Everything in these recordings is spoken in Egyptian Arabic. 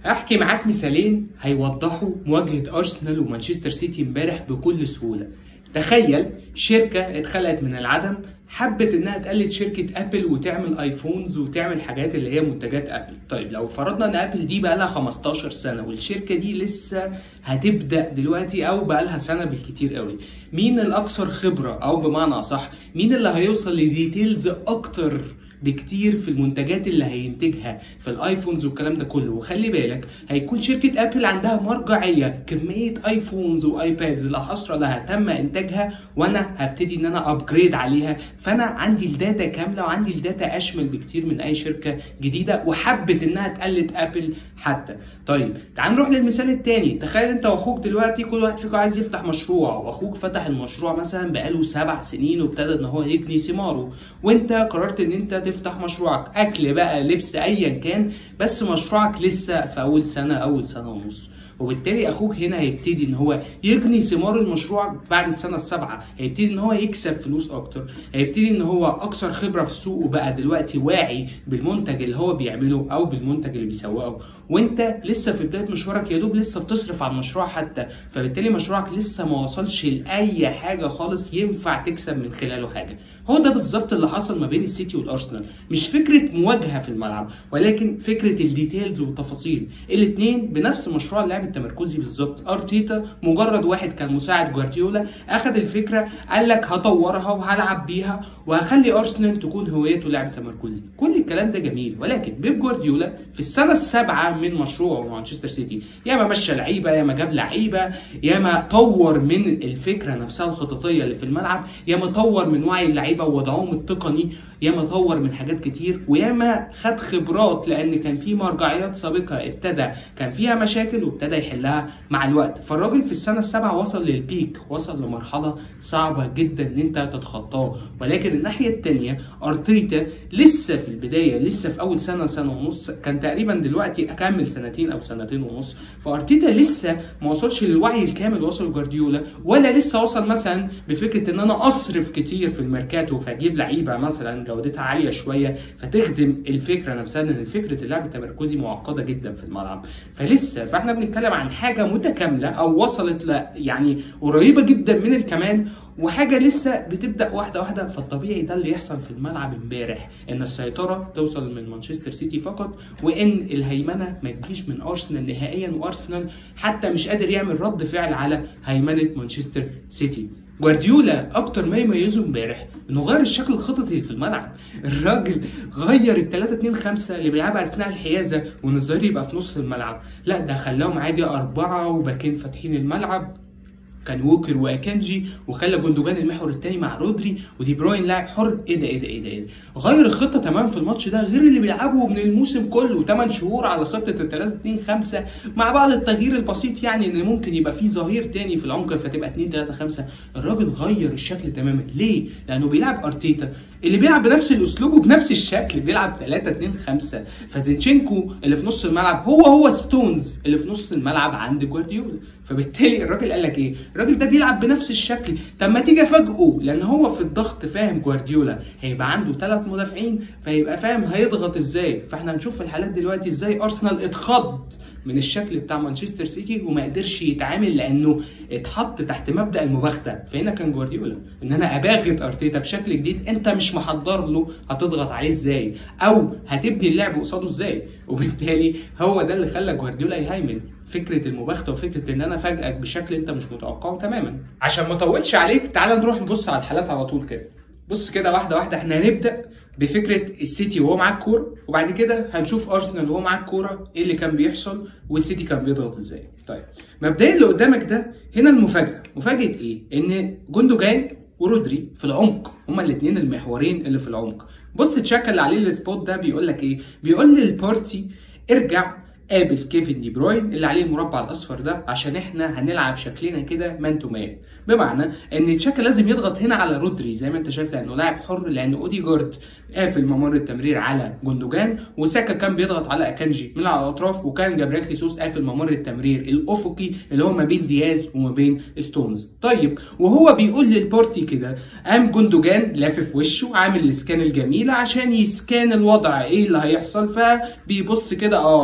هحكي معاك مثالين هيوضحوا مواجهة أرسنال ومانشستر سيتي امبارح بكل سهولة تخيل شركة اتخلقت من العدم حبت انها تقلد شركة ابل وتعمل ايفونز وتعمل حاجات اللي هي منتجات ابل طيب لو فرضنا ان ابل دي بقى لها 15 سنة والشركة دي لسه هتبدأ دلوقتي او بقى لها سنة بالكتير قوي مين الاكثر خبرة او بمعنى اصح مين اللي هيوصل لديتيلز اكتر بكتير في المنتجات اللي هينتجها في الايفونز والكلام ده كله وخلي بالك هيكون شركه ابل عندها مرجعيه كميه ايفونز وايبادز لا حصر لها تم انتاجها وانا هبتدي ان انا ابجريد عليها فانا عندي الداتا كامله وعندي الداتا اشمل بكتير من اي شركه جديده وحبت انها تقلد ابل حتى طيب تعال نروح للمثال التاني تخيل انت واخوك دلوقتي كل واحد فيكم عايز يفتح مشروع واخوك فتح المشروع مثلا بقاله سبع سنين وابتدى ان هو يجني ثماره وانت قررت ان انت تفتح مشروعك اكل بقى لبس ايا كان بس مشروعك لسه في اول سنه اول سنه ونص وبالتالي اخوك هنا هيبتدي ان هو يجني ثمار المشروع بعد السنه السابعه هيبتدي ان هو يكسب فلوس اكتر هيبتدي ان هو اكثر خبره في السوق وبقى دلوقتي واعي بالمنتج اللي هو بيعمله او بالمنتج اللي بيسوقه وانت لسه في بدايه مشوارك يا دوب لسه بتصرف على المشروع حتى فبالتالي مشروعك لسه ما وصلش لاي حاجه خالص ينفع تكسب من خلاله حاجه هو ده بالظبط اللي حصل ما بين السيتي والارسنال مش فكره مواجهه في الملعب ولكن فكره الديتيلز والتفاصيل الاثنين بنفس مشروع اللعب التمركزي بالظبط ارتيتا مجرد واحد كان مساعد جوارديولا اخذ الفكره قال لك هطورها وهلعب بيها وهخلي ارسنال تكون هويته لعب تمركزي كل الكلام ده جميل ولكن بيب جوارديولا في السنه السابعه من مشروعه مانشستر سيتي ياما مشى لعيبه ياما جاب لعيبه ياما طور من الفكره نفسها الخططيه اللي في الملعب ياما طور من وعي اللعيبه ووضعهم التقني ياما طور من حاجات كتير وياما خد خبرات لان كان في مرجعيات سابقه ابتدى كان فيها مشاكل وابتدى يحلها مع الوقت فالراجل في السنه السابعه وصل للبيك وصل لمرحله صعبه جدا ان انت تتخطاه ولكن الناحيه الثانيه ارتيتا لسه في البدايه لسه في اول سنه سنه ونص كان تقريبا دلوقتي اكمل سنتين او سنتين ونص فارتيتا لسه ما وصلش للوعي الكامل وصل جوارديولا ولا لسه وصل مثلا بفكره ان انا اصرف كتير في الميركاتو فاجيب لعيبه مثلا جودتها عاليه شويه فتخدم الفكره نفسها لان فكره اللعب التمركزي معقده جدا في الملعب فلسه فاحنا بنتكلم عن حاجه متكامله او وصلت ل يعني قريبه جدا من الكمال وحاجه لسه بتبدا واحده واحده فالطبيعي ده اللي يحصل في الملعب امبارح ان السيطره توصل من مانشستر سيتي فقط وان الهيمنه ما تجيش من ارسنال نهائيا وارسنال حتى مش قادر يعمل رد فعل على هيمنه مانشستر سيتي جوارديولا اكتر ما يميزه امبارح انه غير الشكل الخططي في الملعب الراجل غير ال 3 2 5 اللي بيلعبها اثناء الحيازه وان الظهير يبقى في نص الملعب لا ده خلاهم عادي اربعه وباكين فاتحين الملعب كان ووكر واكانجي وخلى جندوجان المحور الثاني مع رودري ودي بروين لاعب حر ايه ده ايه ده ايه ده ايه ده غير الخطه تمام في الماتش ده غير اللي بيلعبه من الموسم كله 8 شهور على خطه ال 3 2 5 مع بعض التغيير البسيط يعني ان ممكن يبقى في ظهير تاني في العمق فتبقى 2 3 5 الراجل غير الشكل تماما ليه؟ لانه بيلعب ارتيتا اللي بيلعب بنفس الاسلوب وبنفس الشكل بيلعب 3 2 5 فزينشينكو اللي في نص الملعب هو هو ستونز اللي في نص الملعب عند جوارديولا فبالتالي الراجل قال لك ايه؟ الراجل ده بيلعب بنفس الشكل، طب ما تيجي افاجئه لان هو في الضغط فاهم جوارديولا هيبقى عنده ثلاث مدافعين فيبقى فاهم هيضغط ازاي، فاحنا هنشوف في الحالات دلوقتي ازاي ارسنال اتخض من الشكل بتاع مانشستر سيتي وما قدرش يتعامل لانه اتحط تحت مبدا المباغته فهنا كان جوارديولا ان انا اباغت ارتيتا بشكل جديد انت مش محضر له هتضغط عليه ازاي او هتبني اللعب قصاده ازاي وبالتالي هو ده اللي خلى جوارديولا يهيمن فكره المباغته وفكره ان انا افاجئك بشكل انت مش متوقعه تماما عشان ما اطولش عليك تعال نروح نبص على الحالات على طول كده بص كده واحده واحده احنا هنبدا بفكره السيتي وهو معاه الكوره وبعد كده هنشوف ارسنال وهو معاه الكوره ايه اللي كان بيحصل والسيتي كان بيضغط ازاي طيب مبدئيا اللي قدامك ده هنا المفاجاه مفاجاه ايه ان جوندوجان ورودري في العمق هما الاثنين المحورين اللي في العمق بص تشاكا اللي عليه السبوت ده بيقول لك ايه بيقول للبارتي ارجع قابل كيفن دي بروين اللي عليه المربع الاصفر ده عشان احنا هنلعب شكلنا كده مان تو مان بمعنى ان تشاكا لازم يضغط هنا على رودري زي ما انت شايف لانه لاعب حر لان اوديجارد قافل ممر التمرير على جوندوجان وساكا كان بيضغط على اكانجي من على الاطراف وكان جابريل خيسوس قافل ممر التمرير الافقي اللي هو ما بين دياز وما بين ستونز طيب وهو بيقول للبارتي كده قام جوندوجان لافف وشه عامل السكان الجميله عشان يسكان الوضع ايه اللي هيحصل فبيبص كده اه واضح كده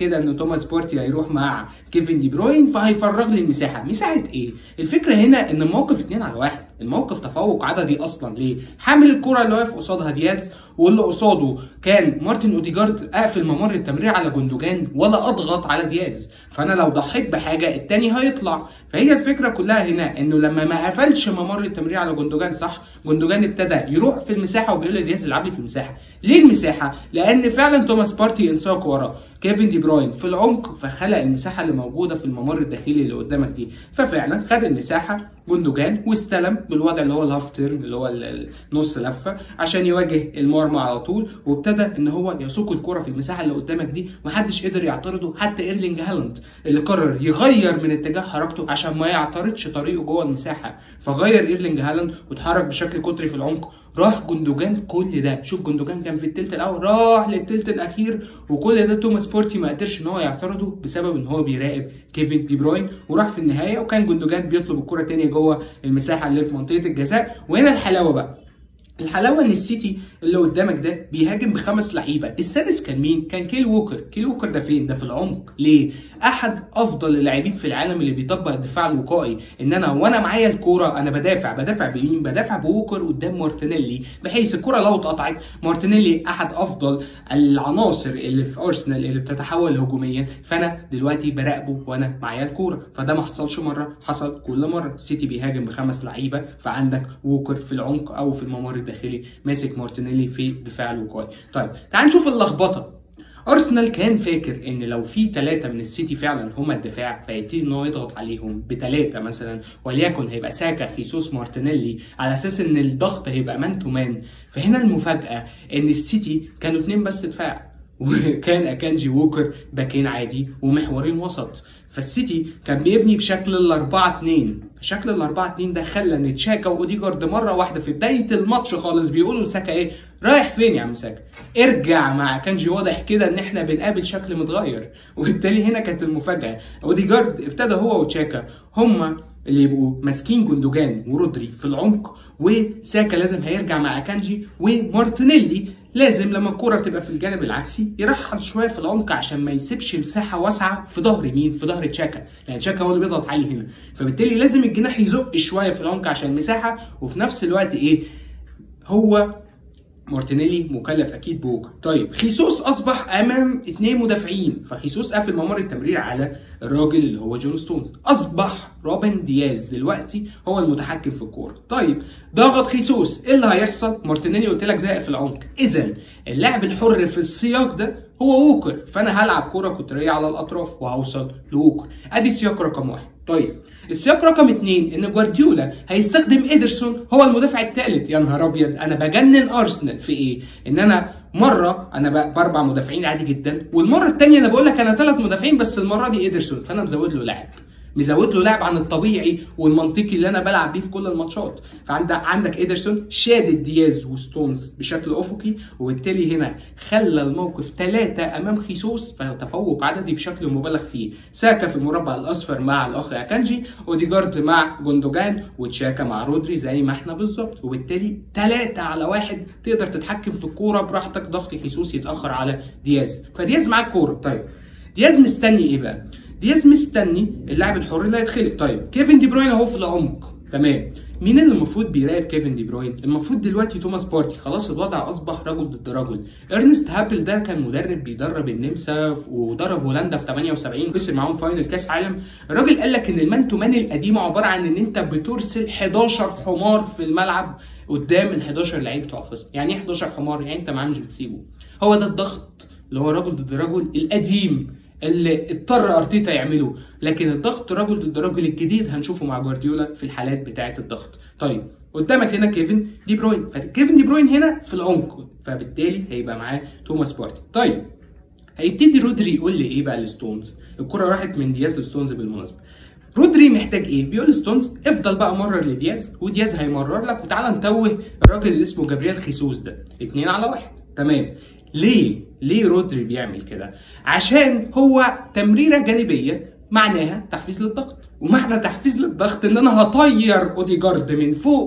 كده ان توماس بارتي هيروح مع كيفن دي بروين فهيفرغ لي المساحه مساحه ايه الفكره هنا ان الموقف اتنين على واحد الموقف تفوق عددي اصلا ليه حامل الكره اللي واقف قصادها دياز واللي قصاده كان مارتن اوديجارد اقفل ممر التمرير على جندوجان ولا اضغط على دياز فانا لو ضحيت بحاجه التاني هيطلع فهي الفكره كلها هنا انه لما ما قفلش ممر التمرير على جندوجان صح جندوجان ابتدى يروح في المساحه وبيقول لدياز العب لي في المساحه ليه المساحه لان فعلا توماس بارتي انساق ورا كيفن دي بروين في العمق فخلق المساحه اللي موجوده في الممر الداخلي اللي قدامك دي ففعلا خد المساحه جندوجان واستلم بالوضع اللي هو الهاف تيرن اللي هو النص لفه عشان يواجه المرمى على طول وابتدى ان هو يسوق الكره في المساحه اللي قدامك دي محدش قدر يعترضه حتى ايرلينج هالاند اللي قرر يغير من اتجاه حركته عشان ما يعترضش طريقه جوه المساحه فغير ايرلينج هالاند واتحرك بشكل قطري في العمق راح جندوجان كل ده شوف جندوجان كان في التلت الاول راح للتلت الاخير وكل ده توماس بورتي ما قدرش ان هو يعترضه بسبب ان هو بيراقب كيفن دي بروين وراح في النهايه وكان جندوجان بيطلب الكره تانية جوه المساحه اللي في منطقه الجزاء وهنا الحلاوه بقى الحلاوه ان السيتي اللي قدامك ده بيهاجم بخمس لعيبه السادس كان مين كان كيل ووكر كيل ووكر ده فين ده في العمق ليه احد افضل اللاعبين في العالم اللي بيطبق الدفاع الوقائي ان انا وانا معايا الكوره انا بدافع بدافع بمين بدافع بووكر قدام مارتينيلي بحيث الكوره لو اتقطعت مارتينيلي احد افضل العناصر اللي في ارسنال اللي بتتحول هجوميا فانا دلوقتي براقبه وانا معايا الكوره فده ما حصلش مره حصل كل مره السيتي بيهاجم بخمس لعيبه فعندك ووكر في العمق او في الممر الداخلي ماسك مارتينيلي في الدفاع الوقائي طيب تعال نشوف اللخبطه ارسنال كان فاكر ان لو في ثلاثه من السيتي فعلا هما الدفاع فيبتدي ان هو يضغط عليهم بثلاثه مثلا وليكن هيبقى ساكا خيسوس مارتينيلي على اساس ان الضغط هيبقى مان تو مان فهنا المفاجاه ان السيتي كانوا اتنين بس دفاع وكان اكانجي ووكر باكين عادي ومحورين وسط فالسيتي كان بيبني بشكل الأربعة اتنين شكل الأربعة اتنين ده خلى ان تشاكا واوديجارد مرة واحدة في بداية الماتش خالص بيقولوا لساكا ايه رايح فين يا عم ساكا ارجع مع كانجي واضح كده ان احنا بنقابل شكل متغير وبالتالي هنا كانت المفاجأة اوديجارد ابتدى هو وتشاكا هما اللي يبقوا ماسكين جندوجان ورودري في العمق وساكا لازم هيرجع مع اكانجي ومارتينيلي لازم لما الكرة تبقى في الجانب العكسي يرحل شوية في العمق عشان ما يسيبش مساحة واسعة في ظهر مين؟ في ظهر تشاكا، لأن تشاكا هو اللي بيضغط عليه هنا، فبالتالي لازم الجناح يزق شوية في العمق عشان المساحة وفي نفس الوقت إيه؟ هو مارتينيلي مكلف اكيد بوكر طيب خيسوس اصبح امام اثنين مدافعين فخيسوس قافل ممر التمرير على الراجل اللي هو جون ستونز اصبح روبن دياز دلوقتي هو المتحكم في الكوره طيب ضغط خيسوس ايه اللي هيحصل مارتينيلي قلت لك زائق في العمق اذا اللاعب الحر في السياق ده هو ووكر فانا هلعب كوره قطريه على الاطراف وهوصل لووكر ادي سياق رقم واحد طيب السياق رقم اتنين ان جوارديولا هيستخدم ايدرسون هو المدافع الثالث يا نهار ابيض انا بجنن ارسنال في ايه؟ ان انا مره انا باربع مدافعين عادي جدا والمره الثانيه انا بقول لك انا ثلاث مدافعين بس المره دي ايدرسون فانا مزود له لاعب مزود له لعب عن الطبيعي والمنطقي اللي انا بلعب بيه في كل الماتشات فعندك عندك ايدرسون شادد دياز وستونز بشكل افقي وبالتالي هنا خلى الموقف ثلاثة امام خيسوس فتفوق عددي بشكل مبالغ فيه ساكا في المربع الاصفر مع الاخ اكانجي اوديجارد مع جوندوجان وتشاكا مع رودري زي ما احنا بالظبط وبالتالي ثلاثة على واحد تقدر تتحكم في الكوره براحتك ضغط خيسوس يتاخر على دياز فدياز معاه الكوره طيب دياز مستني ايه بقى؟ دياز مستني اللاعب الحر اللي هيتخلق طيب كيفن دي بروين اهو في العمق تمام مين اللي المفروض بيراقب كيفن دي بروين المفروض دلوقتي توماس بارتي خلاص الوضع اصبح رجل ضد رجل ارنست هابل ده كان مدرب بيدرب النمسا ودرب هولندا في 78 خسر معاهم فاينل كاس عالم الراجل قال لك ان المان تو مان القديمه عباره عن ان انت بترسل 11 حمار في الملعب قدام ال 11 لعيب بتوع الخصم يعني ايه 11 حمار يعني انت معاه مش بتسيبه هو ده الضغط اللي هو رجل ضد رجل القديم اللي اضطر ارتيتا يعمله لكن الضغط رجل ضد رجل الجديد هنشوفه مع جوارديولا في الحالات بتاعه الضغط طيب قدامك هنا كيفن دي بروين فكيفن دي بروين هنا في العمق فبالتالي هيبقى معاه توماس بارتي طيب هيبتدي رودري يقول لي ايه بقى لستونز الكره راحت من دياز لستونز بالمناسبه رودري محتاج ايه؟ بيقول ستونز افضل بقى مرر لدياز ودياز هيمرر لك وتعالى نتوه الراجل اللي اسمه جابرييل خيسوس ده اتنين على واحد تمام ليه؟ ليه رودري بيعمل كده؟ عشان هو تمريره جانبيه معناها تحفيز للضغط ومعنى تحفيز للضغط ان انا هطير اوديجارد من فوق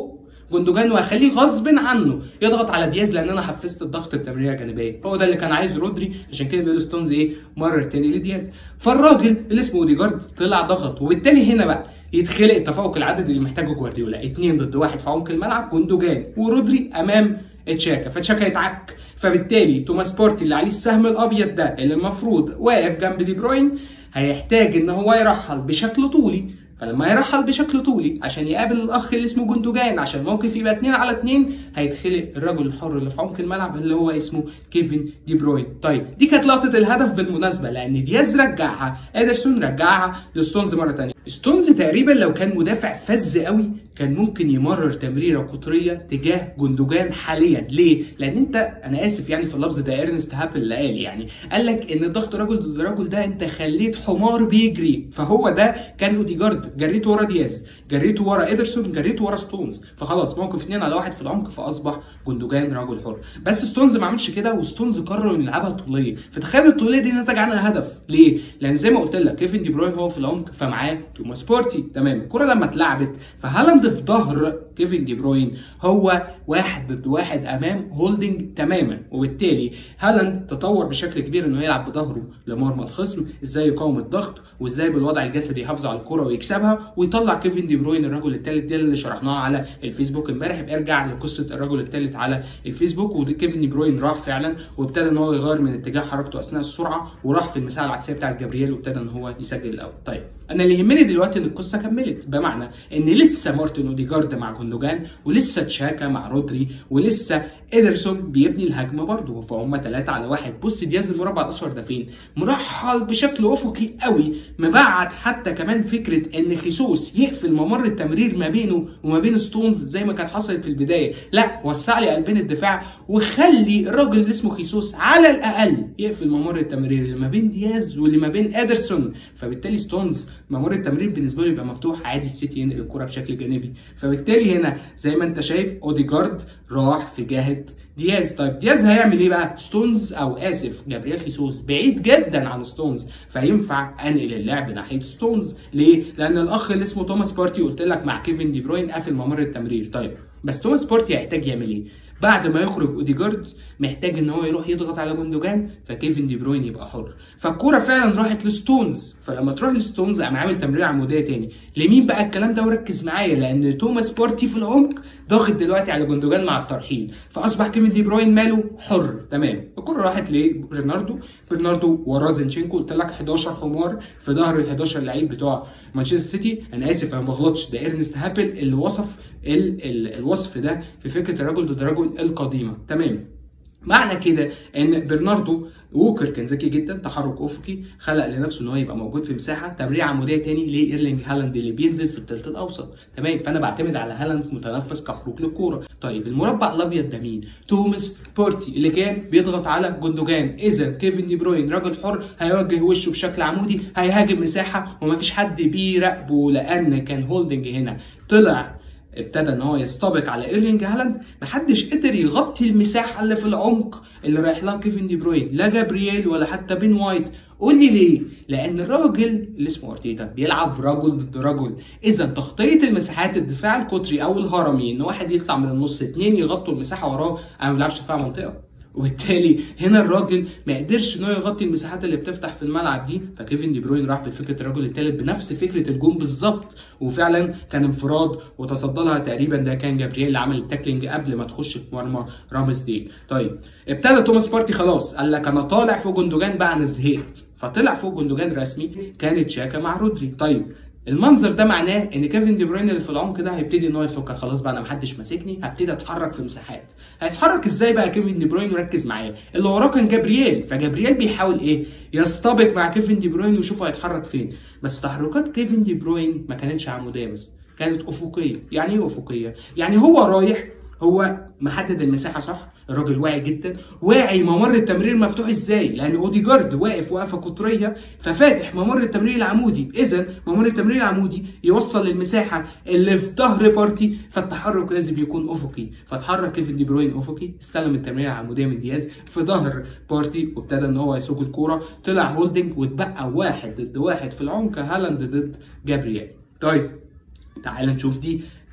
جندوجان وهخليه غصب عنه يضغط على دياز لان انا حفزت الضغط التمريره الجانبيه هو ده اللي كان عايز رودري عشان كده بيقول ستونز ايه مرر تاني لدياز فالراجل اللي اسمه اوديجارد طلع ضغط وبالتالي هنا بقى يتخلق التفوق العددي اللي محتاجه جوارديولا اتنين ضد واحد في عمق الملعب جندوجان ورودري امام تشاكا فتشاكا يتعك فبالتالي توماس بورتي اللي عليه السهم الابيض ده اللي المفروض واقف جنب دي بروين هيحتاج ان هو يرحل بشكل طولي فلما يرحل بشكل طولي عشان يقابل الاخ اللي اسمه جندوجان عشان الموقف يبقى 2 على 2 هيتخلق الرجل الحر اللي في عمق الملعب اللي هو اسمه كيفن دي بروين طيب دي كانت لقطه الهدف بالمناسبه لان دياز رجعها ادرسون رجعها لستونز مره ثانيه ستونز تقريبا لو كان مدافع فز قوي كان ممكن يمرر تمريره قطريه تجاه جندوجان حاليا ليه لان انت انا اسف يعني في اللفظ ده ارنست هابل اللي قال يعني قال لك ان ضغط رجل ضد رجل ده انت خليت حمار بيجري فهو ده كان اوديجارد جريته ورا دياز جريته ورا ادرسون جريته ورا ستونز فخلاص موقف اثنين على واحد في العمق فاصبح جندوجان رجل حر بس ستونز ما عملش كده وستونز قرر انه يلعبها طوليه فتخيل الطوليه دي نتج عنها هدف ليه لان زي ما قلت لك كيفن دي بروين هو في العمق فمعاه توماس بورتي تمام الكره لما اتلعبت فهالاند في ظهر كيفن دي بروين هو واحد ضد واحد امام هولدنج تماما وبالتالي هالاند تطور بشكل كبير انه يلعب بظهره لمرمى الخصم ازاي يقاوم الضغط وازاي بالوضع الجسدي يحافظ على الكره ويكسبها ويطلع كيفن دي بروين الرجل الثالث ده اللي شرحناه على الفيسبوك امبارح ارجع لقصه الرجل الثالث على الفيسبوك وكيفن دي بروين راح فعلا وابتدى ان هو يغير من اتجاه حركته اثناء السرعه وراح في المساحه العكسيه بتاعت جابرييل وابتدى ان هو يسجل الاول طيب انا اللي يهمني دلوقتي ان القصه كملت بمعنى ان لسه مارتن اوديجارد مع جوندوجان ولسه تشاكا مع رودري ولسه ادرسون بيبني الهجمه برضه فهم 3 على واحد بص دياز المربع الاصفر ده فين مرحل بشكل افقي قوي مبعد حتى كمان فكره ان خيسوس يقفل ممر التمرير ما بينه وما بين ستونز زي ما كانت حصلت في البدايه لا وسع لي قلبين الدفاع وخلي الراجل اللي اسمه خيسوس على الاقل يقفل ممر التمرير اللي ما بين دياز واللي ما بين ادرسون فبالتالي ستونز ممر التمرير بالنسبه له يبقى مفتوح عادي السيتي ينقل الكره بشكل جانبي فبالتالي هنا زي ما انت شايف اوديجارد راح في جهه دياز طيب دياز هيعمل ايه بقى ستونز او اسف جابرييل خيسوس بعيد جدا عن ستونز فينفع انقل اللعب ناحيه ستونز ليه لان الاخ اللي اسمه توماس بارتي قلت لك مع كيفن دي بروين قافل ممر التمرير طيب بس توماس بارتي هيحتاج يعمل ايه بعد ما يخرج اوديجارد محتاج ان هو يروح يضغط على جوندوجان فكيفن دي بروين يبقى حر فالكوره فعلا راحت لستونز فلما تروح لستونز قام عامل تمرير عموديه تاني لمين بقى الكلام ده وركز معايا لان توماس بارتي في العمق ضاغط دلوقتي على جوندوجان مع الترحيل فاصبح كيفن دي بروين ماله حر تمام الكوره راحت لبرناردو برناردو وراه زينشينكو قلت لك 11 حمار في ظهر ال 11 لعيب بتوع مانشستر سيتي انا اسف انا ما بغلطش ده ارنست هابل اللي وصف ال ال الوصف ده في فكره الرجل ضد رجل القديمه تمام معنى كده ان برناردو ووكر كان ذكي جدا تحرك افقي خلق لنفسه ان هو يبقى موجود في مساحه تمرير عموديه تاني لايرلينج هالاند اللي بينزل في الثلث الاوسط تمام فانا بعتمد على هالاند متنفس كخروج للكوره طيب المربع الابيض ده مين توماس بورتي اللي كان بيضغط على جوندوجان اذا كيفن دي بروين راجل حر هيوجه وشه بشكل عمودي هيهاجم مساحه ومفيش حد بيراقبه لان كان هولدنج هنا طلع ابتدى ان هو يستبق على ايرلينج هالاند محدش قدر يغطي المساحه اللي في العمق اللي رايح لها كيفن دي بروين لا جابرييل ولا حتى بين وايت قول لي ليه؟ لأن الراجل اللي اسمه أرتيتا بيلعب رجل ضد رجل، إذا تغطية المساحات الدفاع القطري أو الهرمي إن واحد يطلع من النص اتنين يغطوا المساحة وراه أنا ما بلعبش دفاع منطقة. وبالتالي هنا الراجل ما قدرش ان هو يغطي المساحات اللي بتفتح في الملعب دي فكيفن دي بروين راح بفكره الرجل الثالث بنفس فكره الجون بالظبط وفعلا كان انفراد وتصدى لها تقريبا ده كان جابرييل اللي عمل التاكلينج قبل ما تخش في مرمى رامز ديل طيب ابتدى توماس بارتي خلاص قال لك انا طالع فوق جندوجان بقى انا زهقت فطلع فوق جندوجان رسمي كانت شاكا مع رودري طيب المنظر ده معناه ان كيفن دي بروين اللي في العمق ده هيبتدي ان هو يفكر خلاص بقى انا محدش ماسكني هبتدي اتحرك في مساحات هيتحرك ازاي بقى كيفن دي بروين وركز معايا اللي وراه كان جابرييل فجابرييل بيحاول ايه يستبق مع كيفن دي بروين ويشوف هيتحرك فين بس تحركات كيفن دي بروين ما كانتش عموديه بس كانت افقيه يعني ايه افقيه يعني هو رايح هو محدد المساحه صح الراجل واعي جدا واعي ممر التمرير مفتوح ازاي لان اوديجارد واقف وقفه قطريه ففاتح ممر التمرير العمودي اذا ممر التمرير العمودي يوصل للمساحه اللي في ظهر بارتي فالتحرك لازم يكون افقي فتحرك كيفن دي بروين افقي استلم التمريره العموديه من دياز في ظهر بارتي وابتدى ان هو يسوق الكوره طلع هولدنج واتبقى واحد ضد واحد في العمق هالاند ضد جابرييل طيب تعال نشوف دي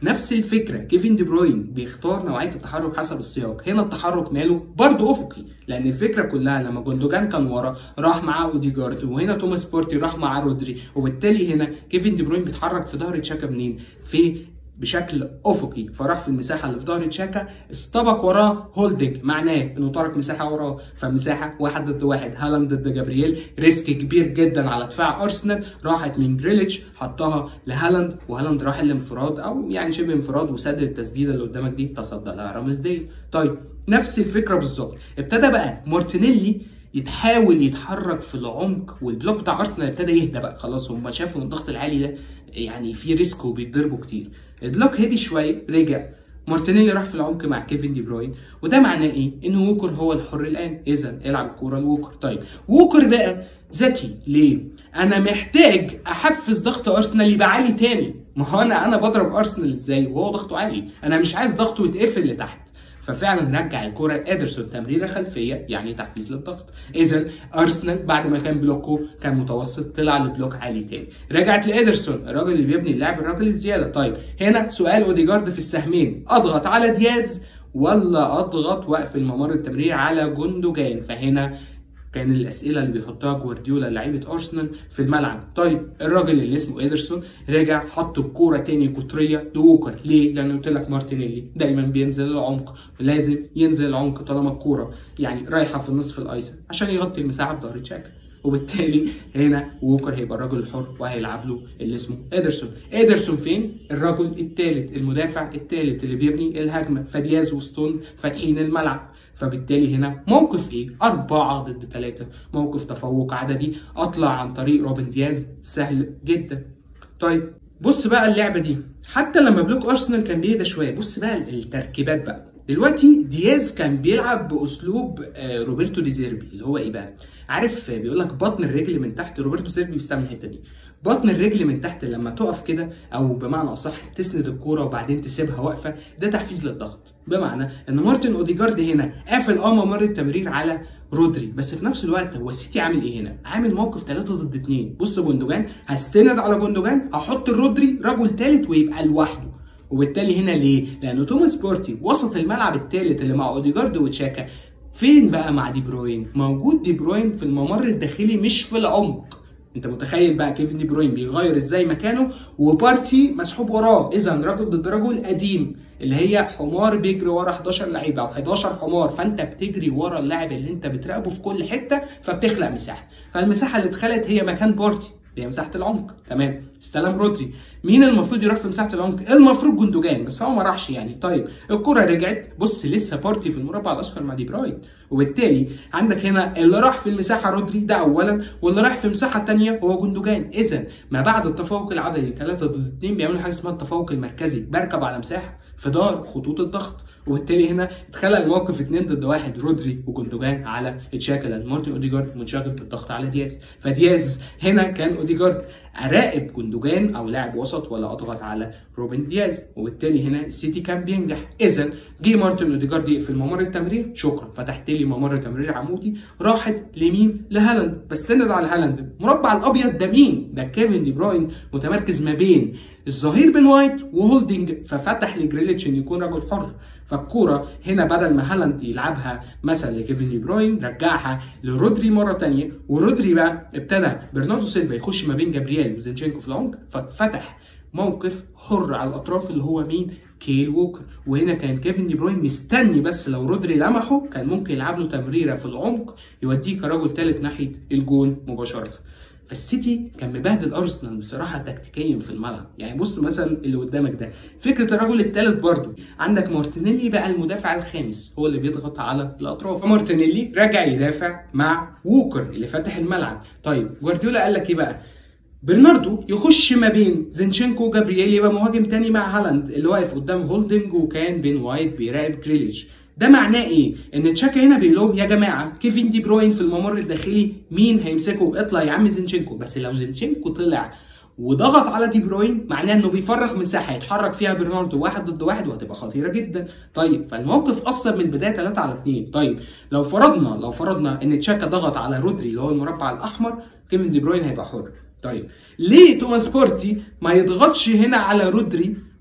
نفس الفكره كيفن دي بروين بيختار نوعيه التحرك حسب السياق هنا التحرك ماله برضه افقي لان الفكره كلها لما جوندوجان كان ورا راح معاه اوديجارد وهنا توماس بورتي راح معاه رودري وبالتالي هنا كيفن دي بروين بيتحرك في ظهر تشاكا منين في بشكل افقي فراح في المساحه اللي في ظهر تشاكا استبق وراه هولدنج معناه انه ترك مساحه وراه فمساحه واحد ضد واحد هالاند ضد جابرييل ريسك كبير جدا على دفاع ارسنال راحت من جريليتش حطها لهالاند وهالاند راح الانفراد او يعني شبه انفراد وسدد التسديده اللي قدامك دي تصدى لها رامز ديل طيب نفس الفكره بالظبط ابتدى بقى مارتينيلي يتحاول يتحرك في العمق والبلوك بتاع ارسنال ابتدى يهدى بقى خلاص هم شافوا ان الضغط العالي ده يعني في ريسك وبيتضربوا كتير البلوك هدي شويه رجع مارتينيلي راح في العمق مع كيفن دي بروين وده معناه ايه؟ ان ووكر هو الحر الان اذا العب الكوره لووكر طيب ووكر بقى ذكي ليه؟ انا محتاج احفز ضغط ارسنال يبقى عالي تاني ما هو انا انا بضرب ارسنال ازاي وهو ضغطه عالي انا مش عايز ضغطه يتقفل لتحت ففعلا رجع الكرة لادرسون تمريره خلفيه يعني تحفيز للضغط اذا ارسنال بعد ما كان بلوكه كان متوسط طلع لبلوك عالي تاني رجعت لادرسون الراجل اللي بيبني اللعب الراجل الزياده طيب هنا سؤال اوديجارد في السهمين اضغط على دياز ولا اضغط واقفل ممر التمرير على جوندوجان فهنا كان الاسئله اللي بيحطها جوارديولا لعيبه ارسنال في الملعب طيب الراجل اللي اسمه ايدرسون رجع حط الكوره تاني قطريه لوكر ليه لان قلت لك مارتينيلي دايما بينزل العمق لازم ينزل العمق طالما الكوره يعني رايحه في النصف الايسر عشان يغطي المساحه في ظهر تشاكا وبالتالي هنا ووكر هيبقى الرجل الحر وهيلعب له اللي اسمه ادرسون ادرسون فين الرجل الثالث المدافع الثالث اللي بيبني الهجمه فدياز وستونز فاتحين الملعب فبالتالي هنا موقف ايه؟ أربعة ضد ثلاثة، موقف تفوق عددي أطلع عن طريق روبن دياز سهل جدا. طيب بص بقى اللعبة دي، حتى لما بلوك أرسنال كان بيهدى شوية، بص بقى التركيبات بقى. دلوقتي دياز كان بيلعب بأسلوب روبرتو ديزيربي اللي هو ايه بقى؟ عارف بيقول لك بطن الرجل من تحت روبرتو ديزيربي بيستعمل الحتة دي. بطن الرجل من تحت لما تقف كده او بمعنى اصح تسند الكوره وبعدين تسيبها واقفه ده تحفيز للضغط بمعنى ان مارتن اوديجارد هنا قافل اه ممر التمرير على رودري بس في نفس الوقت هو السيتي عامل ايه هنا؟ عامل موقف 3 ضد 2 بص جوندوجان هستند على جوندوجان هحط الرودري رجل ثالث ويبقى لوحده وبالتالي هنا ليه؟ لان توماس بورتي وسط الملعب الثالث اللي مع اوديجارد وتشاكا فين بقى مع دي بروين؟ موجود دي بروين في الممر الداخلي مش في العمق انت متخيل بقى كيفن دي بروين بيغير ازاي مكانه وبارتي مسحوب وراه اذا رجل ضد رجل قديم اللي هي حمار بيجري ورا 11 لعيب او 11 حمار فانت بتجري ورا اللاعب اللي انت بتراقبه في كل حته فبتخلق مساحه فالمساحه اللي اتخلقت هي مكان بارتي اللي هي مساحه العمق تمام استلم رودري مين المفروض يروح في مساحه العمق المفروض جندوجان بس هو ما راحش يعني طيب الكره رجعت بص لسه بارتي في المربع الاصفر مع دي بروين وبالتالي عندك هنا اللي راح في المساحه رودري ده اولا واللي راح في المساحه الثانيه هو جندوجان اذا ما بعد التفوق العددي 3 ضد 2 بيعملوا حاجه اسمها التفوق المركزي بركب على مساحه في دار خطوط الضغط وبالتالي هنا اتخلق الموقف 2 ضد 1 رودري وجندوجان على تشاكا لان مارتن اوديجارد منشغل بالضغط على دياز فدياز هنا كان اوديجارد اراقب جندوجان او لاعب وسط ولا اضغط على روبن دياز وبالتالي هنا السيتي كان بينجح اذا جه مارتن اوديجارد يقفل ممر التمرير شكرا فتحت لي ممر تمرير عمودي راحت لمين لهالاند بستند على هالاند المربع الابيض ده مين ده كيفن دي بروين متمركز ما بين الظهير بن وايت وهولدنج ففتح لجريليتش ان يكون رجل حر فالكوره هنا بدل ما هالاند يلعبها مثلا لكيفن دي بروين رجعها لرودري مره تانية ورودري بقى ابتدى برناردو سيلفا يخش ما بين جابرييل وزينشينكو في العمق ففتح موقف حر على الاطراف اللي هو مين كيل ووكر وهنا كان كيفن دي بروين مستني بس لو رودري لمحه كان ممكن يلعب له تمريره في العمق يوديه كرجل ثالث ناحيه الجون مباشره فالسيتي كان مبهدل ارسنال بصراحه تكتيكيا في الملعب يعني بص مثلا اللي قدامك ده فكره الرجل الثالث برضو عندك مارتينيلي بقى المدافع الخامس هو اللي بيضغط على الاطراف فمارتينيلي رجع يدافع مع ووكر اللي فاتح الملعب طيب جوارديولا قال لك ايه بقى برناردو يخش ما بين زينشينكو وجابرييل يبقى مهاجم تاني مع هالاند اللي واقف قدام هولدنج وكان بين وايت بيراقب جريليتش ده معناه ايه؟ ان تشاكا هنا بيقول لهم يا جماعه كيفن دي بروين في الممر الداخلي مين هيمسكه؟ اطلع يا عم زينشينكو بس لو زينشينكو طلع وضغط على دي بروين معناه انه بيفرغ مساحه يتحرك فيها برناردو واحد ضد واحد وهتبقى خطيره جدا طيب فالموقف اصلا من البدايه 3 على 2 طيب لو فرضنا لو فرضنا ان تشاكا ضغط على رودري اللي هو المربع الاحمر كيفن دي بروين هيبقى حر طيب ليه توماس بورتي ما يضغطش هنا على رودري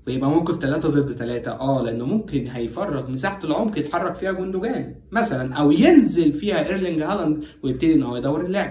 ويبقى موقف 3 ضد 3 اه لانه ممكن هيفرغ مساحه العمق يتحرك فيها جوندوجان مثلا او ينزل فيها ايرلينج هالاند ويبتدي ان هو يدور اللعب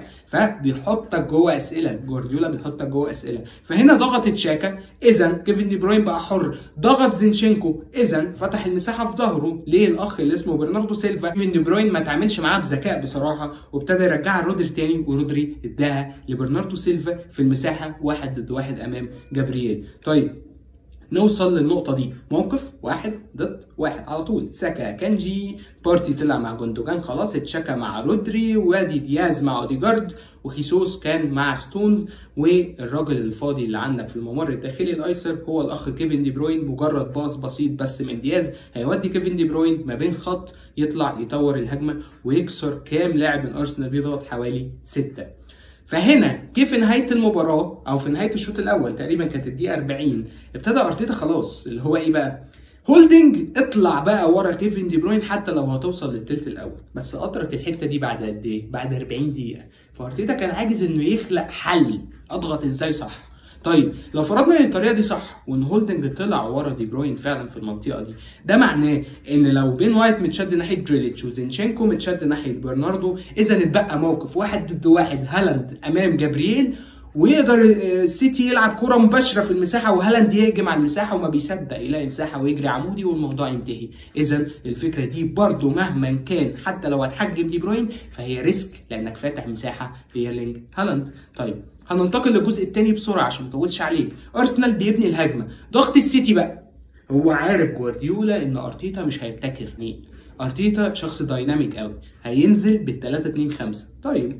فبيحطك جوه اسئله جوارديولا بيحطك جوه اسئله فهنا ضغط تشاكا اذا كيفن دي بروين بقى حر ضغط زينشينكو اذا فتح المساحه في ظهره ليه الاخ اللي اسمه برناردو سيلفا كيفن دي بروين ما تعاملش معاه بذكاء بصراحه وابتدى يرجعها لرودري تاني ورودري اداها لبرناردو سيلفا في المساحه واحد ضد واحد امام جابرييل طيب نوصل للنقطة دي موقف واحد ضد واحد على طول ساكا كانجي بارتي طلع مع جوندوجان خلاص اتشكى مع رودري وادي دياز مع اوديجارد وخيسوس كان مع ستونز والراجل الفاضي اللي عندك في الممر الداخلي الايسر هو الاخ كيفن دي بروين مجرد باص بسيط بس من دياز هيودي كيفن دي بروين ما بين خط يطلع يطور الهجمه ويكسر كام لاعب من ارسنال بيضغط حوالي سته فهنا جه في نهايه المباراه او في نهايه الشوط الاول تقريبا كانت الدقيقه 40 ابتدى ارتيتا خلاص اللي هو ايه بقى هولدنج اطلع بقى ورا كيفن دي بروين حتى لو هتوصل للثلث الاول بس ادرك الحته دي بعد قد ايه بعد 40 دقيقه فارتيتا كان عاجز انه يخلق حل اضغط ازاي صح طيب لو فرضنا ان الطريقه دي صح وان هولدنج طلع ورا دي بروين فعلا في المنطقه دي ده معناه ان لو بين وايت متشد ناحيه جريليتش وزينشينكو متشد ناحيه برناردو اذا اتبقى موقف واحد ضد واحد هالاند امام جابرييل ويقدر السيتي يلعب كره مباشره في المساحه وهالاند يهجم على المساحه وما بيصدق يلاقي مساحه ويجري عمودي والموضوع ينتهي اذا الفكره دي برده مهما كان حتى لو هتحجم دي بروين فهي ريسك لانك فاتح مساحه ليرلينج هالاند طيب هننتقل للجزء الثاني بسرعه عشان ما اطولش عليك ارسنال بيبني الهجمه ضغط السيتي بقى هو عارف جوارديولا ان ارتيتا مش هيبتكر ليه ارتيتا شخص دايناميك قوي هينزل بال 3 2 5 طيب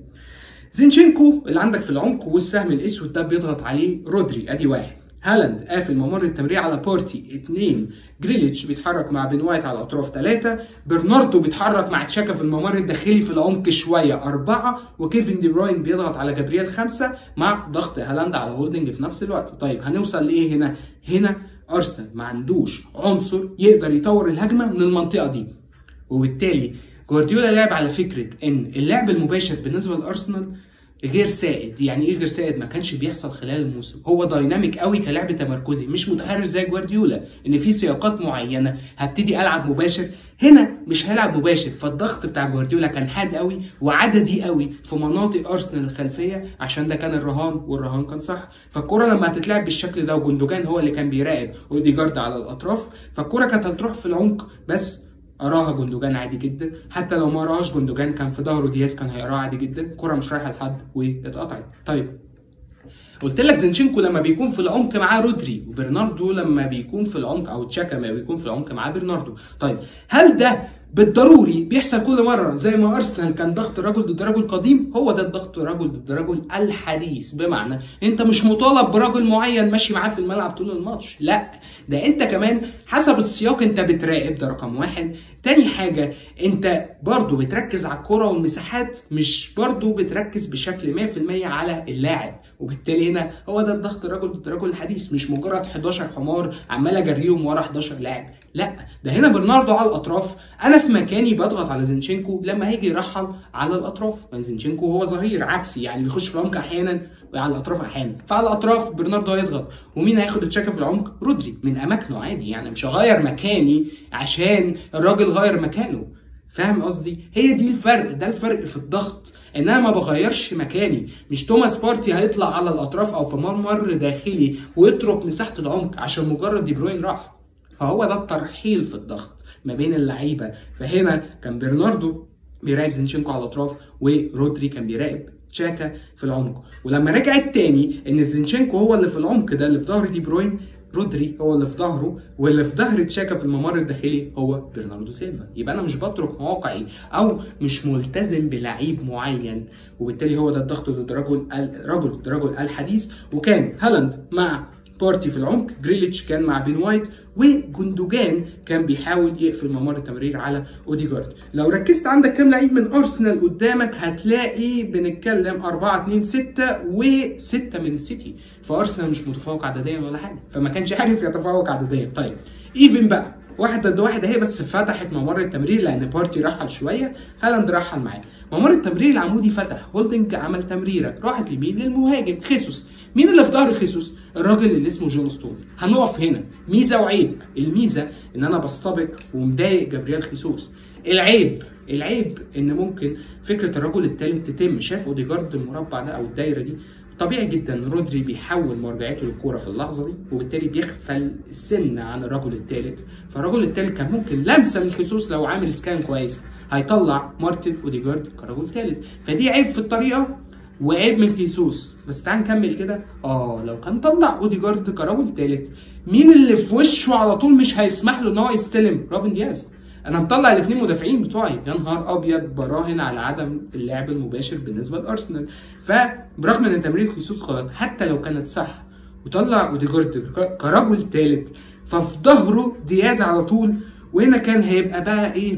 زينشينكو اللي عندك في العمق والسهم الاسود ده بيضغط عليه رودري ادي واحد هالاند قافل ممر التمرير على بورتي اثنين جريليتش بيتحرك مع بن وايت على الاطراف ثلاثة برناردو بيتحرك مع تشاكا في الممر الداخلي في العمق شوية أربعة وكيفن دي بروين بيضغط على جابرييل خمسة مع ضغط هالاند على هولدنج في نفس الوقت طيب هنوصل لإيه هنا؟ هنا أرسنال ما عندوش عنصر يقدر يطور الهجمة من المنطقة دي وبالتالي جوارديولا لعب على فكرة إن اللعب المباشر بالنسبة لأرسنال غير سائد يعني ايه غير سائد ما كانش بيحصل خلال الموسم هو دايناميك قوي كلعب تمركزي مش متحرر زي جوارديولا ان في سياقات معينه هبتدي العب مباشر هنا مش هيلعب مباشر فالضغط بتاع جوارديولا كان حاد قوي وعددي قوي في مناطق ارسنال الخلفيه عشان ده كان الرهان والرهان كان صح فالكره لما هتتلعب بالشكل ده وجندوجان هو اللي كان بيراقب اوديجارد على الاطراف فالكره كانت هتروح في العمق بس اراها جندوجان عادي جدا حتى لو ما راهاش جندوجان كان في ظهره دياز كان هيقراها عادي جدا الكره مش رايحه لحد واتقطعت طيب قلت لك زينشينكو لما بيكون في العمق معاه رودري وبرناردو لما بيكون في العمق او تشاكا لما بيكون في العمق معاه برناردو طيب هل ده بالضروري بيحصل كل مره زي ما ارسنال كان ضغط رجل ضد رجل قديم هو ده الضغط رجل ضد رجل الحديث بمعنى انت مش مطالب برجل معين ماشي معاه في الملعب طول الماتش لا ده انت كمان حسب السياق انت بتراقب ده رقم واحد تاني حاجة انت برضو بتركز على الكرة والمساحات مش برضو بتركز بشكل 100% على اللاعب وبالتالي هنا هو ده الضغط رجل ضد رجل الحديث مش مجرد 11 حمار عمال اجريهم ورا 11 لاعب لا ده هنا برناردو على الاطراف انا في مكاني بضغط على زينشينكو لما هيجي يرحل على الاطراف زينشينكو هو ظهير عكسي يعني بيخش في العمق احيانا وعلى الاطراف احيانا فعلى الاطراف برناردو هيضغط ومين هياخد التشاكا في العمق رودري من اماكنه عادي يعني مش هغير مكاني عشان الراجل غير مكانه فاهم قصدي هي دي الفرق ده الفرق في الضغط ان انا ما بغيرش مكاني مش توماس بارتي هيطلع على الاطراف او في ممر داخلي ويترك مساحه العمق عشان مجرد دي بروين راح فهو ده الترحيل في الضغط ما بين اللعيبه فهنا كان برناردو بيراقب زينشينكو على الاطراف ورودري كان بيراقب تشاكا في العمق ولما رجعت تاني ان زينشينكو هو اللي في العمق ده اللي في ظهر دي بروين رودري هو اللي في ظهره واللي في ظهر تشاكا في الممر الداخلي هو برناردو سيلفا يبقى انا مش بترك مواقعي او مش ملتزم بلعيب معين وبالتالي هو ده الضغط ضد رجل رجل ضد رجل الحديث وكان هالاند مع بارتي في العمق جريليتش كان مع بين وايت وجندوجان كان بيحاول يقفل ممر التمرير على اوديجارد لو ركزت عندك كام لعيب من ارسنال قدامك هتلاقي بنتكلم 4 2 6 و6 من السيتي فارسنال مش متفوق عدديا ولا حاجه فما كانش عارف يتفوق عدديا طيب ايفن بقى واحد ضد واحد اهي بس فتحت ممر التمرير لان بارتي رحل شويه هالاند رحل معاه ممر التمرير العمودي فتح هولدنج عمل تمريره راحت لمين للمهاجم خيسوس مين اللي في ظهر خيسوس الراجل اللي اسمه جون ستونز هنقف هنا ميزه وعيب الميزه ان انا بستبق ومضايق جابرييل خيسوس العيب العيب ان ممكن فكره الرجل الثالث تتم شاف اوديجارد المربع ده او الدايره دي طبيعي جدا رودري بيحول مرجعيته للكوره في اللحظه دي وبالتالي بيغفل السن عن الرجل الثالث فالرجل الثالث كان ممكن لمسه من خصوص لو عامل سكان كويس هيطلع مارتن اوديجارد كرجل ثالث فدي عيب في الطريقه وعيب من خيسوس بس تعال نكمل كده اه لو كان طلع اوديجارد كرجل ثالث مين اللي في وشه على طول مش هيسمح له ان هو يستلم روبن دياز انا مطلع الاثنين مدافعين بتوعي يا نهار ابيض براهن على عدم اللعب المباشر بالنسبه لارسنال فبرغم ان تمرير خيسوس غلط حتى لو كانت صح وطلع اوديجارد كرجل ثالث ففي ظهره دياز على طول وهنا كان هيبقى بقى ايه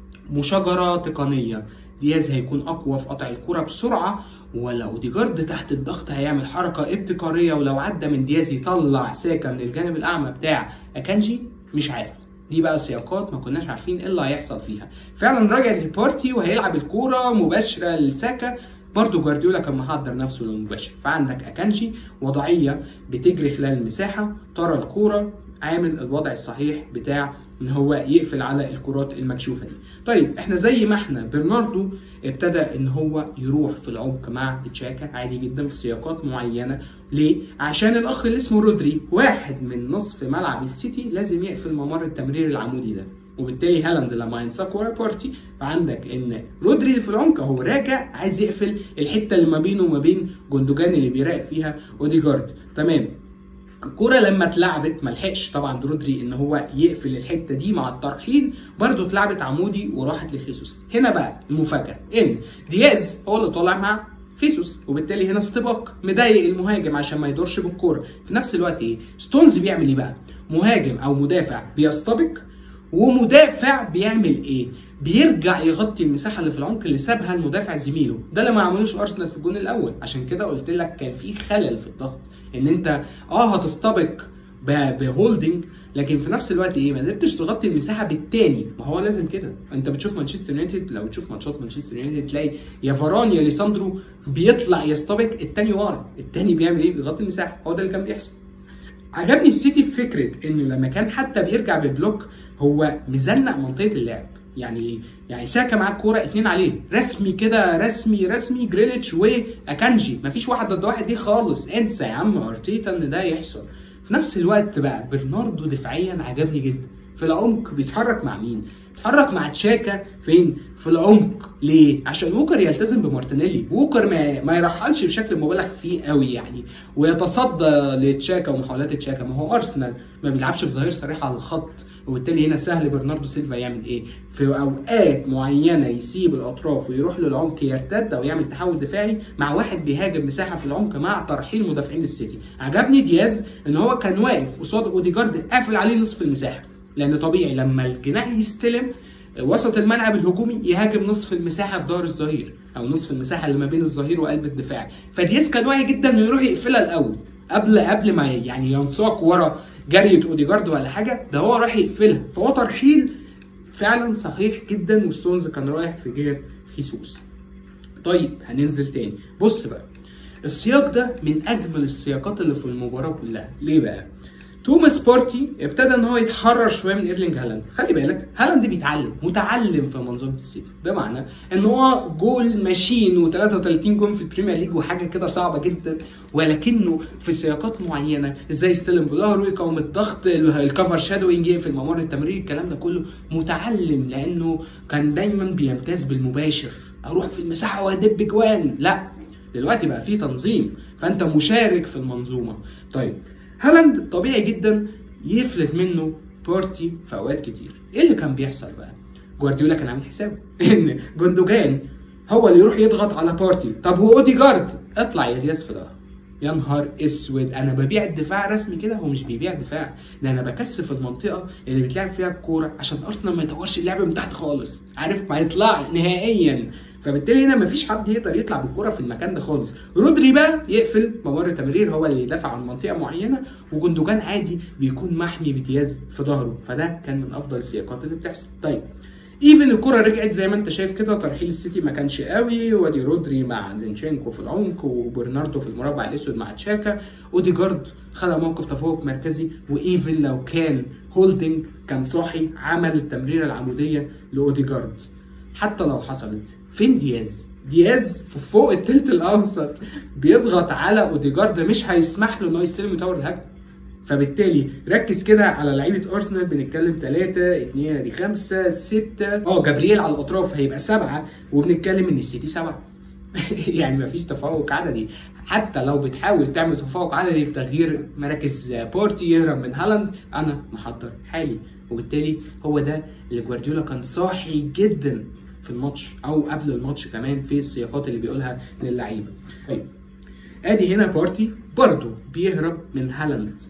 مشاجره تقنيه دياز هيكون اقوى في قطع الكره بسرعه ولا اوديجارد تحت الضغط هيعمل حركه ابتكاريه ولو عدى من دياز يطلع ساكا من الجانب الاعمى بتاع اكانجي مش عارف دي بقى سياقات ما كناش عارفين ايه اللي هيحصل فيها فعلا راجع لبارتي وهيلعب الكوره مباشره لساكا برضه جوارديولا كان محضر نفسه للمباشر فعندك اكانشي وضعيه بتجري خلال المساحه ترى الكوره عامل الوضع الصحيح بتاع ان هو يقفل على الكرات المكشوفه دي. طيب احنا زي ما احنا برناردو ابتدى ان هو يروح في العمق مع تشاكا عادي جدا في سياقات معينه ليه؟ عشان الاخ اللي اسمه رودري واحد من نصف ملعب السيتي لازم يقفل ممر التمرير العمودي ده. وبالتالي هالاند لما ينساق ورا بارتي فعندك ان رودري في العمق اهو راجع عايز يقفل الحته اللي ما بينه وما بين جندوجان اللي بيراقب فيها اوديجارد تمام الكرة لما اتلعبت ما لحقش طبعا رودري ان هو يقفل الحته دي مع الترحيل برده اتلعبت عمودي وراحت لخيسوس هنا بقى المفاجاه ان دياز هو اللي طالع مع خيسوس وبالتالي هنا استباق مضايق المهاجم عشان ما يدورش بالكوره في نفس الوقت ايه ستونز بيعمل ايه بقى مهاجم او مدافع بيستبق ومدافع بيعمل ايه بيرجع يغطي المساحه اللي في العمق اللي سابها المدافع زميله ده اللي ما عملوش ارسنال في الجون الاول عشان كده قلت لك كان في خلل في الضغط ان انت اه هتستبق بهولدنج لكن في نفس الوقت ايه ما قدرتش تغطي المساحه بالتاني ما هو لازم كده انت بتشوف مانشستر يونايتد لو تشوف ماتشات مانشستر يونايتد تلاقي يا فاران يا ليساندرو بيطلع يستبق التاني ورا التاني بيعمل ايه بيغطي المساحه هو ده اللي كان بيحصل عجبني السيتي في فكره انه لما كان حتى بيرجع ببلوك هو مزنق منطقه اللعب يعني يعني ساكا معاه الكوره اتنين عليه رسمي كده رسمي رسمي جريليتش واكانجي مفيش واحد ضد واحد دي خالص انسى يا عم ارتيتا ان ده يحصل في نفس الوقت بقى برناردو دفاعيا عجبني جدا في العمق بيتحرك مع مين؟ بيتحرك مع تشاكا فين؟ في العمق ليه؟ عشان ووكر يلتزم بمارتينيلي، ووكر ما, ما يرحلش بشكل مبالغ فيه قوي يعني ويتصدى لتشاكا ومحاولات تشاكا ما هو ارسنال ما بيلعبش بظهير صريح على الخط وبالتالي هنا سهل برناردو سيلفا يعمل ايه؟ في اوقات معينه يسيب الاطراف ويروح للعمق يرتد او يعمل تحول دفاعي مع واحد بيهاجم مساحه في العمق مع ترحيل مدافعين السيتي. عجبني دياز ان هو كان واقف قصاد اوديجارد قافل عليه نصف المساحه لان طبيعي لما الجناح يستلم وسط الملعب الهجومي يهاجم نصف المساحه في ظهر الظهير او نصف المساحه اللي ما بين الظهير وقلب الدفاع فدياز كان واعي جدا انه يروح يقفلها الاول قبل قبل ما يعني ينساق ورا جرية اوديجارد ولا حاجه ده هو راح يقفلها فهو ترحيل فعلا صحيح جدا وستونز كان رايح في جهه خيسوس طيب هننزل تاني بص بقى السياق ده من اجمل السياقات اللي في المباراه كلها ليه بقى توماس بارتي ابتدى ان هو يتحرر شويه من ايرلينج هالاند خلي بالك هالاند بيتعلم متعلم في منظومه السيتي بمعنى ان هو جول ماشين و33 جول في البريمير ليج وحاجه كده صعبه جدا ولكنه في سياقات معينه ازاي يستلم بظهره يقاوم الضغط الكفر شادوينج يقفل ممر التمرير الكلام ده كله متعلم لانه كان دايما بيمتاز بالمباشر اروح في المساحه وادب جوان لا دلوقتي بقى في تنظيم فانت مشارك في المنظومه طيب هالاند طبيعي جدا يفلت منه بارتي في اوقات كتير ايه اللي كان بيحصل بقى جوارديولا كان عامل حسابه ان جندوجان هو اللي يروح يضغط على بارتي طب واوديجارد اطلع يا دياز في ظهره يا نهار اسود انا ببيع الدفاع رسمي كده هو مش بيبيع الدفاع ده انا بكثف المنطقه اللي بيتلعب فيها الكوره عشان ارسنال ما يطورش اللعب من تحت خالص عارف ما يطلع نهائيا فبالتالي هنا مفيش حد يقدر يطلع بالكره في المكان ده خالص رودري بقى يقفل ممر تمرير هو اللي يدافع عن منطقه معينه وجندوجان عادي بيكون محمي بامتياز في ظهره فده كان من افضل السياقات اللي بتحصل طيب ايفن الكرة رجعت زي ما انت شايف كده ترحيل السيتي ما كانش قوي وادي رودري مع زينشينكو في العمق وبرناردو في المربع الاسود مع تشاكا اوديجارد خد موقف تفوق مركزي وايفن لو كان هولدنج كان صاحي عمل التمريره العموديه لاوديجارد حتى لو حصلت فين دياز دياز في فوق التلت الاوسط بيضغط على اوديجارد مش هيسمح له انه يستلم يطور الهجمه فبالتالي ركز كده على لعيبه ارسنال بنتكلم 3 2 دي 5 6 اه جابرييل على الاطراف هيبقى سبعه وبنتكلم ان السيتي سبعه يعني مفيش تفوق عددي حتى لو بتحاول تعمل تفوق عددي في تغيير مراكز بورتي يهرب من هالاند انا محضر حالي وبالتالي هو ده اللي جوارديولا كان صاحي جدا في الماتش او قبل الماتش كمان في السياقات اللي بيقولها للعيبه طيب ادي هنا بارتي برضه بيهرب من هالاند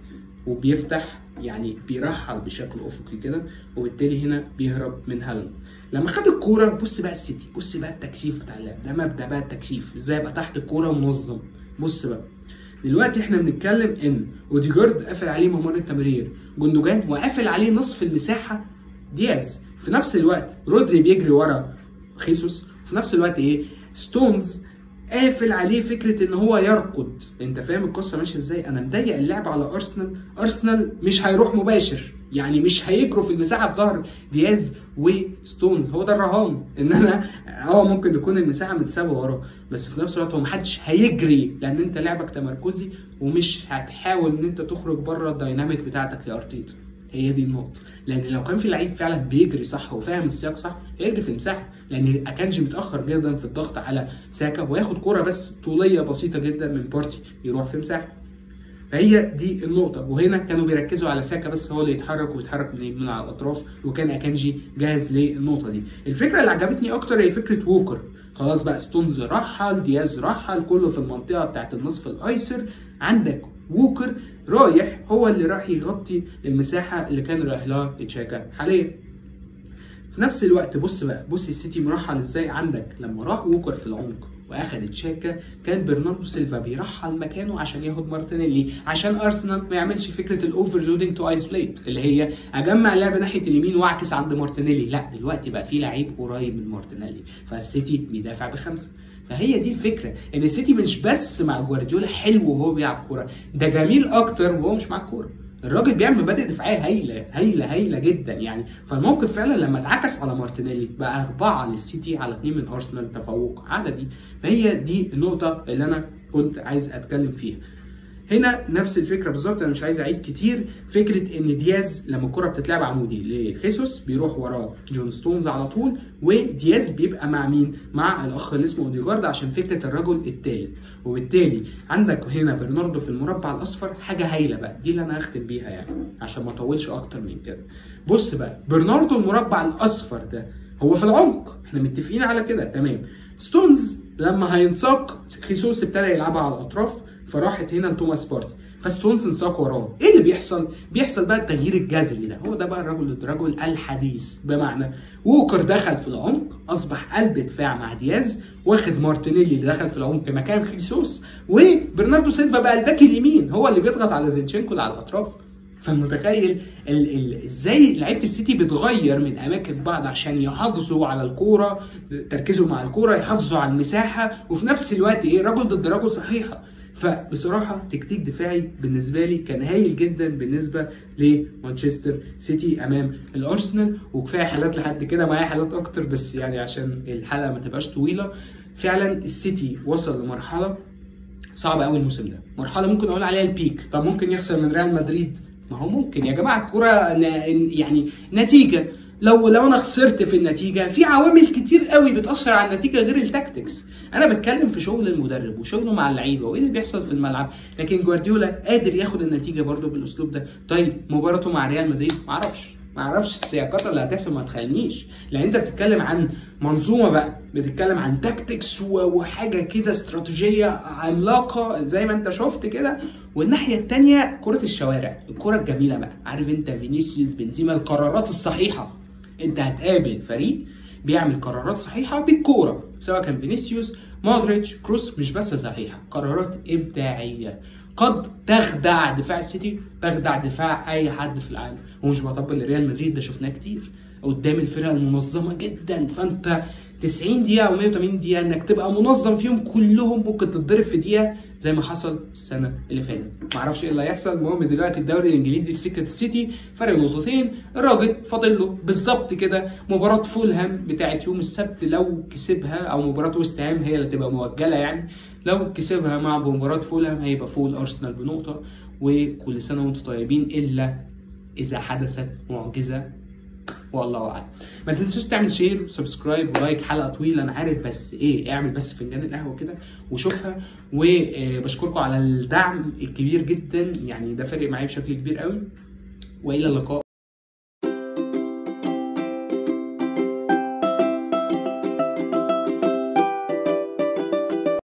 وبيفتح يعني بيرحل بشكل افقي كده وبالتالي هنا بيهرب من هالاند لما خد الكوره بص بقى السيتي بص بقى التكثيف بتاع اللعب ده مبدا بقى التكثيف ازاي ابقى تحت الكوره منظم بص بقى دلوقتي احنا بنتكلم ان اوديجارد قافل عليه ممر التمرير جندوجان وقافل عليه نصف المساحه دياز في نفس الوقت رودري بيجري ورا خيسوس في نفس الوقت ايه ستونز قافل عليه فكره ان هو يركض انت فاهم القصه ماشيه ازاي انا مضيق اللعب على ارسنال ارسنال مش هيروح مباشر يعني مش هيجروا في المساحه في ظهر دياز وستونز هو ده الرهان ان انا اه ممكن تكون المساحه متساويه وراه بس في نفس الوقت هو محدش هيجري لان انت لعبك تمركزي ومش هتحاول ان انت تخرج بره الدايناميك بتاعتك يا ارتيتا هي دي النقطة، لأن لو كان في لعيب فعلا بيجري صح وفاهم السياق صح هيجري في المساحة، لأن أكانجي متأخر جدا في الضغط على ساكا وياخد كورة بس طولية بسيطة جدا من بارتي يروح في مساحة. فهي دي النقطة وهنا كانوا بيركزوا على ساكا بس هو اللي يتحرك ويتحرك من, من على الأطراف وكان أكانجي جاهز للنقطة دي. الفكرة اللي عجبتني أكتر هي فكرة ووكر، خلاص بقى ستونز رحل، دياز رحل، كله في المنطقة بتاعت النصف الأيسر، عندك ووكر رايح هو اللي راح يغطي المساحه اللي كان رايح لها تشاكا حاليا في نفس الوقت بص بقى بص السيتي مرحل ازاي عندك لما راح ووكر في العمق واخد تشاكا كان برناردو سيلفا بيرحل مكانه عشان ياخد مارتينيلي عشان ارسنال ما يعملش فكره الاوفرلودنج تو ايزوليت اللي هي اجمع اللعبه ناحيه اليمين واعكس عند مارتينيلي لا دلوقتي بقى في لعيب قريب من مارتينيلي فالسيتي بيدافع بخمسه فهي دي الفكره ان السيتي مش بس مع جوارديولا حلو وهو بيلعب كوره ده جميل اكتر وهو مش مع الكوره الراجل بيعمل مبادئ دفاعيه هايله هايله هايله جدا يعني فالموقف فعلا لما اتعكس على مارتينيلي بقى اربعه للسيتي على اثنين من ارسنال تفوق عددي فهي دي النقطه اللي انا كنت عايز اتكلم فيها هنا نفس الفكره بالظبط انا مش عايز اعيد كتير فكره ان دياز لما الكره بتتلعب عمودي لخيسوس بيروح وراه جون ستونز على طول ودياز بيبقى مع مين؟ مع الاخ اللي اسمه اوديجارد عشان فكره الرجل الثالث وبالتالي عندك هنا برناردو في المربع الاصفر حاجه هايله بقى دي اللي انا هختم بيها يعني عشان ما اطولش اكتر من كده بص بقى برناردو المربع الاصفر ده هو في العمق احنا متفقين على كده تمام ستونز لما هينساق خيسوس ابتدى يلعبها على الاطراف فراحت هنا لتوماس بارتي فستونز انساق وراه ايه اللي بيحصل بيحصل بقى التغيير الجذري ده هو ده بقى الرجل الرجل الحديث بمعنى ووكر دخل في العمق اصبح قلب دفاع مع دياز واخد مارتينيلي اللي دخل في العمق مكان خيسوس وبرناردو سيلفا بقى الباك اليمين هو اللي بيضغط على زينشينكو اللي على الاطراف فمتخيل ال ال ازاي لعيبه السيتي بتغير من اماكن بعض عشان يحافظوا على الكوره تركيزوا مع الكوره يحافظوا على المساحه وفي نفس الوقت ايه رجل ضد رجل صحيحه فبصراحه تكتيك دفاعي بالنسبه لي كان هايل جدا بالنسبه لمانشستر سيتي امام الارسنال وكفايه حالات لحد كده معايا حالات اكتر بس يعني عشان الحلقه ما تبقاش طويله فعلا السيتي وصل لمرحله صعبه قوي الموسم ده مرحله ممكن اقول عليها البيك طب ممكن يخسر من ريال مدريد ما هو ممكن يا جماعه الكوره يعني نتيجه لو لو انا خسرت في النتيجه في عوامل كتير قوي بتاثر على النتيجه غير التاكتكس انا بتكلم في شغل المدرب وشغله مع اللعيبه وايه اللي بيحصل في الملعب لكن جوارديولا قادر ياخد النتيجه برده بالاسلوب ده طيب مباراته مع ريال مدريد معرفش ما اعرفش السياقات اللي هتحصل ما تخلينيش لان انت بتتكلم عن منظومه بقى بتتكلم عن تاكتكس وحاجه كده استراتيجيه عملاقه زي ما انت شفت كده والناحيه الثانيه كره الشوارع الكره الجميله بقى عارف انت فينيسيوس بنزيما القرارات الصحيحه انت هتقابل فريق بيعمل قرارات صحيحه بالكوره سواء كان فينيسيوس مودريتش كروس مش بس صحيحه قرارات ابداعيه قد تخدع دفاع السيتي تخدع دفاع اي حد في العالم ومش بطبل ريال مدريد ده شفناه كتير قدام الفرق المنظمه جدا فانت 90 دقيقه او 180 دقيقه انك تبقى منظم فيهم كلهم ممكن تتضرب في دقيقه زي ما حصل السنه اللي فاتت معرفش ايه اللي هيحصل المهم دلوقتي الدوري الانجليزي في سكه السيتي فرق نقطتين الراجل فاضل له بالظبط كده مباراه فولهام بتاعت يوم السبت لو كسبها او مباراه ويست هام هي اللي تبقى مؤجله يعني لو كسبها مع مباراه فولهام هيبقى فوق الارسنال بنقطه وكل سنه وانتم طيبين الا اذا حدثت معجزه والله اعلم ما تنساش تعمل شير وسبسكرايب ولايك حلقه طويله انا عارف بس ايه اعمل بس فنجان القهوه كده وشوفها وبشكركم على الدعم الكبير جدا يعني ده فارق معايا بشكل كبير قوي والى اللقاء